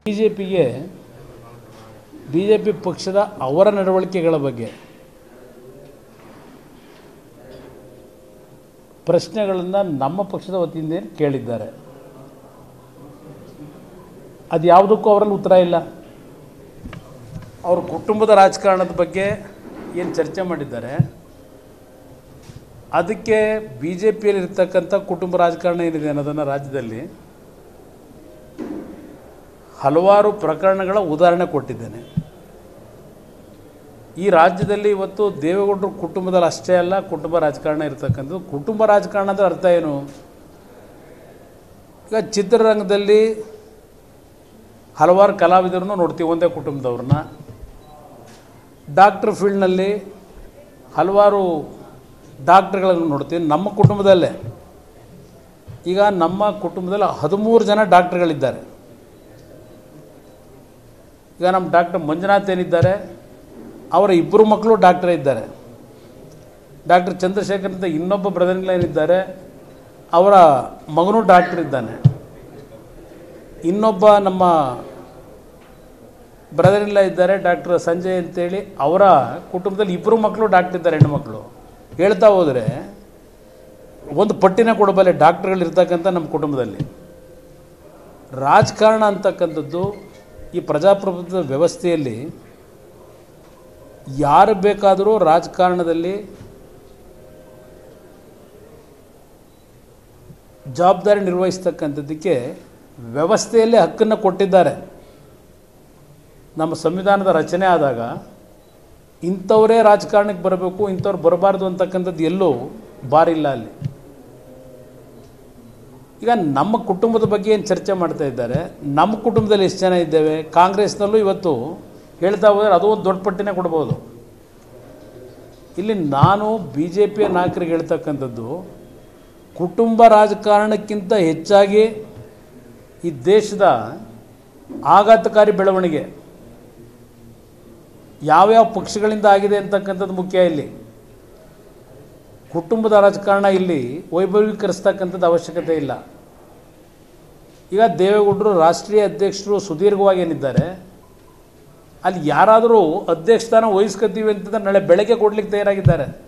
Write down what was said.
B ಜೆ ಪಿಗೆ BJP ಪಕ್ಷದ ಅವರ ನಡವಳಿಕೆಗಳ ಬಗ್ಗೆ ಪ್ರಶ್ನೆಗಳನ್ನು ನಮ್ಮ ಪಕ್ಷದ ವತಿಯಿಂದ ಏನು ಕೇಳಿದ್ದಾರೆ ಅದು ಯಾವುದಕ್ಕೂ ಅವರಲ್ಲಿ ಉತ್ತರ ಇಲ್ಲ ಅವ್ರ ಕುಟುಂಬದ ರಾಜಕಾರಣದ ಬಗ್ಗೆ ಏನು ಚರ್ಚೆ ಮಾಡಿದ್ದಾರೆ ಅದಕ್ಕೆ ಬಿ ಜೆ ಪಿಯಲ್ಲಿ ಇರ್ತಕ್ಕಂಥ ಕುಟುಂಬ ರಾಜಕಾರಣ ಏನಿದೆ ಅನ್ನೋದನ್ನು ರಾಜ್ಯದಲ್ಲಿ ಹಲವಾರು ಪ್ರಕರಣಗಳ ಉದಾಹರಣೆ ಕೊಟ್ಟಿದ್ದೇನೆ ಈ ರಾಜ್ಯದಲ್ಲಿ ಇವತ್ತು ದೇವೇಗೌಡರ ಕುಟುಂಬದಲ್ಲಿ ಅಷ್ಟೇ ಅಲ್ಲ ಕುಟುಂಬ ರಾಜಕಾರಣ ಇರ್ತಕ್ಕಂಥದ್ದು ಕುಟುಂಬ ರಾಜಕಾರಣ ಅಂದರೆ ಅರ್ಥ ಏನು ಈಗ ಚಿತ್ರರಂಗದಲ್ಲಿ ಹಲವಾರು ಕಲಾವಿದರನ್ನು ನೋಡ್ತೀವಿ ಒಂದೇ ಕುಟುಂಬದವ್ರನ್ನ ಡಾಕ್ಟ್ರ್ ಫೀಲ್ಡ್ನಲ್ಲಿ ಹಲವಾರು ಡಾಕ್ಟ್ರುಗಳನ್ನು ನೋಡ್ತೀವಿ ನಮ್ಮ ಕುಟುಂಬದಲ್ಲೇ ಈಗ ನಮ್ಮ ಕುಟುಂಬದಲ್ಲಿ ಹದಿಮೂರು ಜನ ಡಾಕ್ಟ್ರುಗಳಿದ್ದಾರೆ ಈಗ ನಮ್ಮ ಡಾಕ್ಟರ್ ಮಂಜುನಾಥ್ ಏನಿದ್ದಾರೆ ಅವರ ಇಬ್ಬರು ಮಕ್ಕಳು ಡಾಕ್ಟರ್ ಇದ್ದಾರೆ ಡಾಕ್ಟರ್ ಚಂದ್ರಶೇಖರ್ ಅಂತ ಇನ್ನೊಬ್ಬ ಬ್ರದರ್ ಏನಿದ್ದಾರೆ ಅವರ ಮಗನೂ ಡಾಕ್ಟರ್ ಇದ್ದಾನೆ ಇನ್ನೊಬ್ಬ ನಮ್ಮ ಬ್ರದರ್ ಇಲ್ಲ ಇದ್ದಾರೆ ಡಾಕ್ಟರ್ ಸಂಜಯ್ ಅಂತೇಳಿ ಅವರ ಕುಟುಂಬದಲ್ಲಿ ಇಬ್ಬರು ಮಕ್ಕಳು ಡಾಕ್ಟರ್ ಇದ್ದಾರೆ ಹೆಣ್ಣುಮಕ್ಕಳು ಹೇಳ್ತಾ ಹೋದರೆ ಒಂದು ಪಟ್ಟಿನ ಕೊಡಬಲ್ಲೆ ಡಾಕ್ಟ್ರುಗಳು ಇರ್ತಕ್ಕಂಥ ನಮ್ಮ ಕುಟುಂಬದಲ್ಲಿ ರಾಜಕಾರಣ ಅಂತಕ್ಕಂಥದ್ದು ಈ ಪ್ರಜಾಪ್ರಭುತ್ವದ ವ್ಯವಸ್ಥೆಯಲ್ಲಿ ಯಾರು ಬೇಕಾದರೂ ರಾಜಕಾರಣದಲ್ಲಿ ಜವಾಬ್ದಾರಿ ನಿರ್ವಹಿಸ್ತಕ್ಕಂಥದ್ದಕ್ಕೆ ವ್ಯವಸ್ಥೆಯಲ್ಲೇ ಹಕ್ಕನ್ನು ಕೊಟ್ಟಿದ್ದಾರೆ ನಮ್ಮ ಸಂವಿಧಾನದ ರಚನೆ ಆದಾಗ ಇಂಥವರೇ ರಾಜಕಾರಣಕ್ಕೆ ಬರಬೇಕು ಇಂಥವ್ರು ಬರಬಾರ್ದು ಅಂತಕ್ಕಂಥದ್ದು ಎಲ್ಲೂ ಬಾರಿಲ್ಲ ಅಲ್ಲಿ ಈಗ ನಮ್ಮ ಕುಟುಂಬದ ಬಗ್ಗೆ ಏನು ಚರ್ಚೆ ಮಾಡ್ತಾ ಇದ್ದಾರೆ ನಮ್ಮ ಕುಟುಂಬದಲ್ಲಿ ಎಷ್ಟು ಜನ ಇದ್ದೇವೆ ಕಾಂಗ್ರೆಸ್ನಲ್ಲೂ ಇವತ್ತು ಹೇಳ್ತಾ ಹೋದರೆ ಅದು ಒಂದು ದೊಡ್ಡ ಪಟ್ಟಿನೇ ಕೊಡ್ಬೋದು ಇಲ್ಲಿ ನಾನು ಬಿ ಜೆ ಪಿಯ ನಾಯಕರಿಗೆ ಹೇಳ್ತಕ್ಕಂಥದ್ದು ಕುಟುಂಬ ರಾಜಕಾರಣಕ್ಕಿಂತ ಹೆಚ್ಚಾಗಿ ಈ ದೇಶದ ಆಘಾತಕಾರಿ ಬೆಳವಣಿಗೆ ಯಾವ್ಯಾವ ಪಕ್ಷಗಳಿಂದ ಆಗಿದೆ ಅಂತಕ್ಕಂಥದ್ದು ಮುಖ್ಯ ಇಲ್ಲಿ ಕುಟುಂಬದ ರಾಜಕಾರಣ ಇಲ್ಲಿ ವೈಭವೀಕರಿಸ್ತಕ್ಕಂಥದ್ದು ಅವಶ್ಯಕತೆ ಇಲ್ಲ ಈಗ ದೇವೇಗೌಡರು ರಾಷ್ಟ್ರೀಯ ಅಧ್ಯಕ್ಷರು ಸುದೀರ್ಘವಾಗಿ ಏನಿದ್ದಾರೆ ಅಲ್ಲಿ ಯಾರಾದರೂ ಅಧ್ಯಕ್ಷ ಸ್ಥಾನ ವಹಿಸ್ಕೊತೀವಿ ಅಂತಂದ್ರೆ ನಾಳೆ ಬೆಳಗ್ಗೆ ಕೊಡ್ಲಿಕ್ಕೆ ತಯಾರಾಗಿದ್ದಾರೆ